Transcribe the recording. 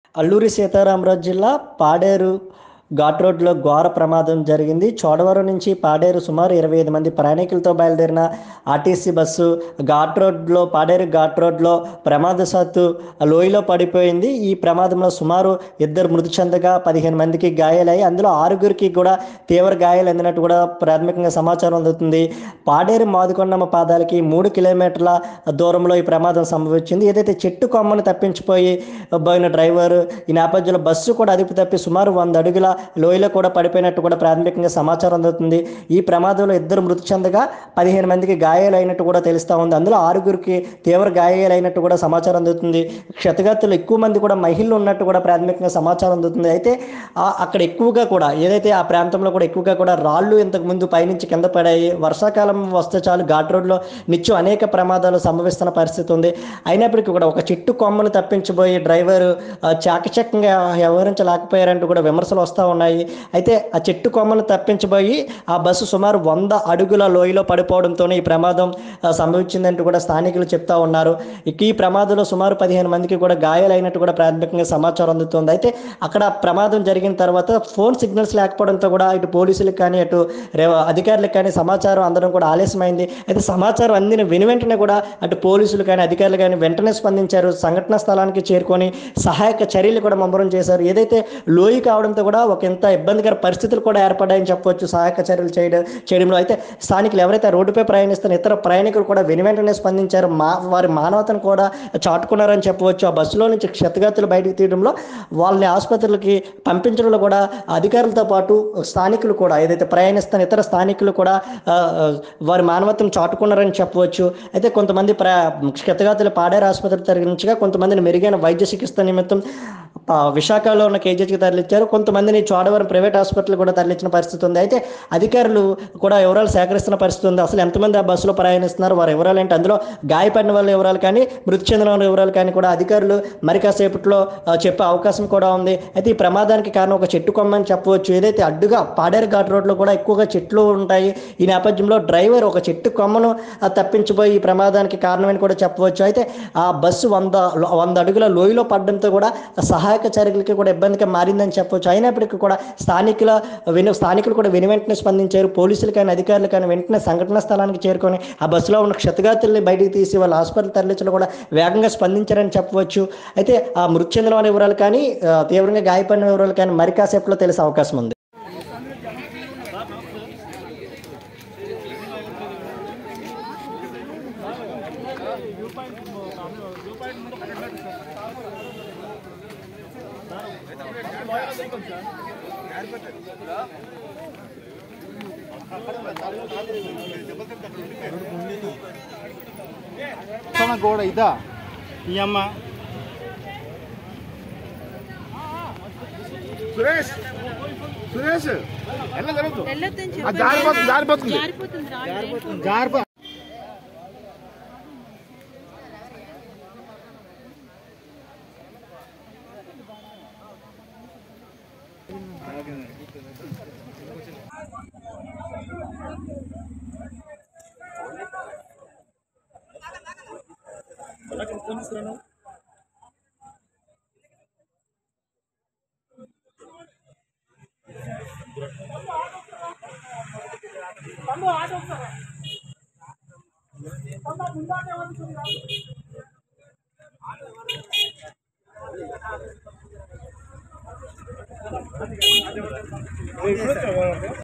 అల్లూరి సీతారామరాజు జిల్లా పాడేరు ఘాట్ రోడ్లో ఘోర ప్రమాదం జరిగింది చోడవరం నుంచి పాడేరు సుమారు ఇరవై ఐదు మంది ప్రయాణికులతో బయలుదేరిన ఆర్టీసీ బస్సు ఘాట్ రోడ్లో పాడేరు ఘాట్ రోడ్లో ప్రమాదశాత్తు లోయలో పడిపోయింది ఈ ప్రమాదంలో సుమారు ఇద్దరు మృతి చెందగా పదిహేను మందికి గాయాలయ్యి అందులో ఆరుగురికి కూడా తీవ్ర గాయాలు అందినట్టు కూడా ప్రాథమికంగా సమాచారం అందుతుంది పాడేరు మాదుకొండమ్మ పాదాలకి మూడు కిలోమీటర్ల దూరంలో ఈ ప్రమాదం సంభవించింది ఏదైతే చెట్టు కొమ్మను తప్పించిపోయి పోయిన డ్రైవర్ ఈ నేపథ్యంలో బస్సు కూడా అదుపు తప్పి సుమారు వంద అడుగుల లోయలో కూడా పడిపోయినట్టు కూడా ప్రాథమికంగా సమాచారం అందుతుంది ఈ ప్రమాదంలో ఇద్దరు మృతి చెందగా పదిహేను మందికి గాయాలైనట్టు కూడా తెలుస్తూ ఉంది అందులో ఆరుగురికి తీవ్ర గాయాలైనట్టు కూడా సమాచారం అందుతుంది క్షతగాత్రులు ఎక్కువ మంది కూడా మహిళలు ఉన్నట్టు కూడా ప్రాథమికంగా సమాచారం అందుతుంది అయితే ఆ- అక్కడ ఎక్కువగా కూడా ఏదైతే ఆ ప్రాంతంలో కూడా ఎక్కువగా కూడా రాళ్ళు ఇంతకు ముందు పైనుంచి కింద పడాయి వర్షాకాలం వస్తే చాలు ఘాట్ రోడ్లో నిత్యం అనేక ప్రమాదాలు సంభవిస్తున్న పరిస్థితి ఉంది అయినప్పటికీ కూడా ఒక చెట్టు కొమ్మను తప్పించబోయి డ్రైవర్ చాకచక్యంగా వ్యవహరించలేకపోయారంటూ కూడా విమర్శలు వస్తూ ఉన్నాయి అయితే ఆ చెట్టు కొమ్మను తప్పించబోయి ఆ బస్సు సుమారు వంద అడుగుల లోయలో పడిపోవడంతోనే ఈ ప్రమాదం ఆ, సంభవించిందంటూ కూడా స్థానికులు చెప్తా ఉన్నారు ఇక ఈ ప్రమాదంలో సుమారు పదిహేను మందికి కూడా గాయాలైనట్టు కూడా ప్రాథమికంగా సమాచారం అందుతుంది అయితే అక్కడ ప్రమాదం జరిగిన తర్వాత ఫోన్ సిగ్నల్స్ లేకపోవడంతో కూడా ఇటు పోలీసులకు కానీ అటు రేవ- అధికారులకు కానీ సమాచారం అందడం కూడా ఆలస్యమైంది అయితే సమాచారం అందిన వెను వెంటనే కూడా అటు పోలీసులు కానీ అధికారులు కానీ వెంటనే స్పందించారు సంఘటన స్థలానికి చేరుకొని సహాయక చర్యలు కూడా ముమ్మరం చేశారు ఏదైతే లోయ కావడంతో కూడా ఒక ఎంత ఇబ్బందికర పరిస్థితులు కూడా ఏర్పడ్డాయని చెప్పవచ్చు సహాయక చర్యలు చేయడం చేయడంలో అయితే స్థానికులు ఎవరైతే రోడ్డుపై ప్రయాణిస్తున్న ఇతర ప్రయాణికులు కూడా వెను వెంటనే స్పందించారు మా వారి మానవతను కూడా చాటుకున్నారని చెప్పవచ్చు ఆ బస్సులో నుంచి క్షతగాతులు బయటకు తీయడంలో వాళ్ళని ఆసుపత్రులకి పంపించడంలో కూడా అధికారులతో పాటు స్థానికులు కూడా ఏదైతే ప్రయాణిస్తున్న ఇతర స్థానికులు కూడా ఆ, ఆ, వారి మానవతను చాటుకున్నారని చెప్పవచ్చు అయితే కొంతమంది ప్ర క్షతగాతులు పాడేరు ఆసుపత్రి తరలించగా కొంతమందిని మెరుగైన వైద్య చికిత్స నిమిత్తం ఆ, విశాఖలో ఉన్న కేజీహెచ్కి తరలించారు కొంతమందిని చోడవరం ప్రైవేట్ హాస్పిటల్ కూడా తరలించిన పరిస్థితి ఉంది అయితే అధికారులు కూడా వివరాలు సేకరిస్తున్న పరిస్థితి ఉంది అసలు ఎంతమంది ఆ బస్సులో ప్రయాణిస్తున్నారు వారి వివరాలు ఏంటి అందులో గాయపడిన వాళ్ళ వివరాలు కానీ మృతి చెందిన వాళ్ళ వివరాలు కానీ కూడా అధికారులు మరి కాసేపట్లో ఆ, చెప్పే అవకాశం కూడా ఉంది అయితే ఈ ప్రమాదానికి కారణం ఒక చెట్టు కొమ్మని చెప్పవచ్చు ఏదైతే అడ్డుగా పాడేరు ఘాట్ రోడ్లో కూడా ఎక్కువగా చెట్లు ఉంటాయి ఈ నేపథ్యంలో డ్రైవర్ ఒక చెట్టు కొమ్మను ఆ, తప్పించిపోయి ఈ ప్రమాదానికి కారణమని కూడా చెప్పవచ్చు అయితే ఆ బస్సు వంద వంద అడుగుల లోయలో పడడంతో కూడా సహాయక చర్యలకి కూడా ఇబ్బందిగా మారిందని చెప్పవచ్చు అయినప్పటికీ కూడా స్థానికుల వెను స్థానికులు కూడా వెను వెంటనే స్పందించారు పోలీసులు కానీ అధికారులు కానీ వెంటనే సంఘటన స్థలానికి చేరుకొని ఆ బస్సులో ఉన్న క్షతగాతుల్ని బయటికి తీసి వాళ్ళ హాస్పిటల్ తరలించడం కూడా వేగంగా స్పందించారని చెప్పవచ్చు అయితే ఆ మృతి చెందిన వారి వివరాలు కానీ ఆ, తీవ్రంగా గాయపడిన వివరాలు కానీ మరి కాసేపులో తెలిసే అవకాశం ఉంది ಸಣ್ಣ ಗೋಡ ಇದ ಈ ಅಮ್ಮ సురేష్ సురేష్ ಎಲ್ಲ జరుగుతుంది వెళ్ళొద్దని ఆ జారిపోతుంది జారిపోతుంది జారిపోతుంది రాళ్ళు ಜಾರ್ಪ